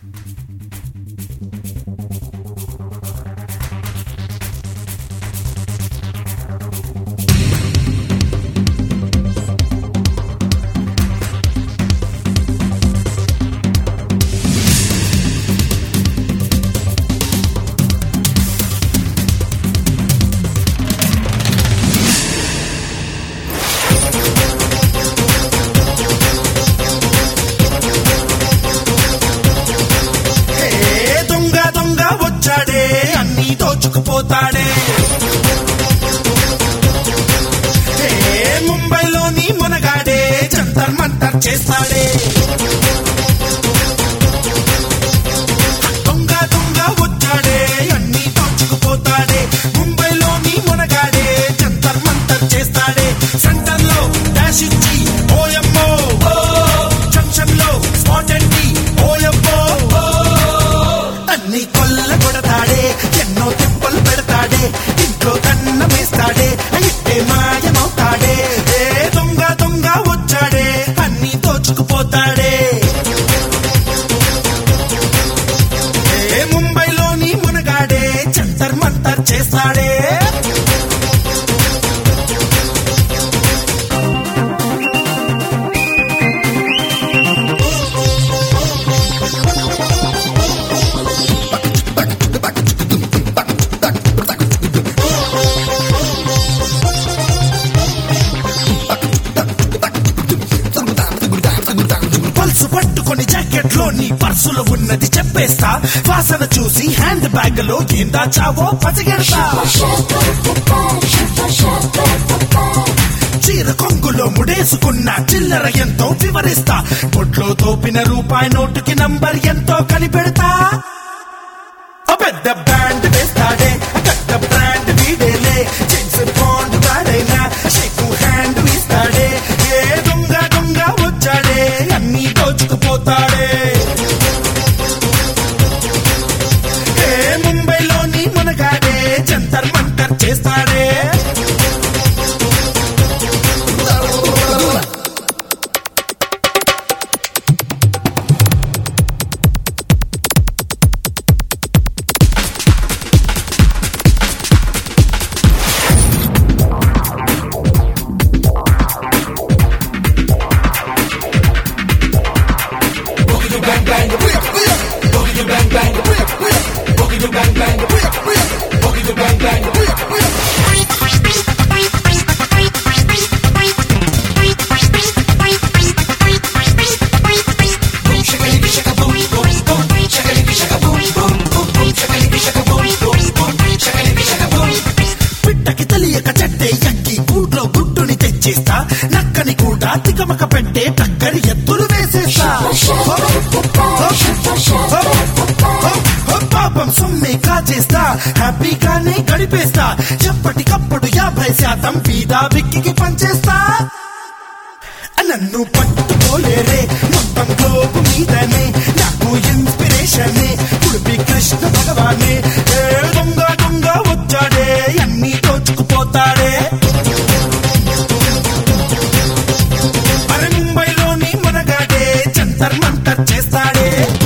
ఏ దొంగ దొంగ వచ్చాడే అన్ని దోచుకుపోతాడే ఏ ముంబైలోని మునగాడే జంతర్ మంతర్ చేస్తాడే దొంగ దొంగ వచ్చాడే అన్ని దోచుకుపోతాడే ముంబైలోని మునగాడే జంతర్ మంతర్ చేస్తాడే సెంటర్ లో డాష్ ఇచ్చి ఓయమ్మో జంక్షన్ లో స్పాట్ అండి ఓయమ్మో అన్ని కొల్ల కొడతాడే ఎన్నో తిప్పలు పెడతాడే ఇంట్లో కన్న వేస్తాడే అయితే మాయమవుతాడే ఏ దొంగ దొంగ వచ్చాడే అన్ని దోచుకుపోతాడే ఏ ముంబైలోని మునగాడే జంతర్ మంతర్ చేస్తాడే పల్సు పట్టుకొని జాకెట్ లో నీ పర్సులో ఉన్నది చెప్పేస్తా వాసన చూసి హ్యాండ్ బ్యాగ్ లో ఏం దాచావో పసిగెడతా చీర కొంగులో ముడేసుకున్న చిల్లర ఎంతో వివరిస్తా పొట్లో తోపిన రూపాయి నోటుకి నంబర్ ఎంతో కనిపెడతా ఓ పెద్ద బ్యాండ్ వేస్తాడే పెద్ద బ్రాండ్ వీడేలే జేమ్స్ బాండ్ వాడైనా షేక్ హ్యాండ్ ఇస్తాడే ఏ దొంగ దొంగ వచ్చాడే అన్ని దోచుకుపోతాడే ఏ ముంబైలోని మునగాడే జంతర్ మంతర్ చేస్తాడే పిట్టకి తెలియక చెట్టే ఎక్కి కూట్లో గుడ్డుని తెచ్చేస్తా నక్కని కూడా తికమక పెట్టే టక్కరి ఎత్తులు వేసేస్తా పాపం సొమ్మే కాచేస్తా హ్యాపీగానే గడిపేస్తా ఎప్పటికప్పుడు యాభై శాతం బీదా బిక్కికి పంచేస్తా నన్ను పట్టుకోలేరే మొత్తం గ్లోబు మీదనే నాకు ఇన్స్పిరేషన్ ఉడిపి కృష్ణ భగవానే ఏ దొంగ దొంగ వచ్చాడే అన్ని దోచుకుపోతాడే మరి ముంబైలోని మునగాడే జంతర్ మంతర్ చేస్తాడే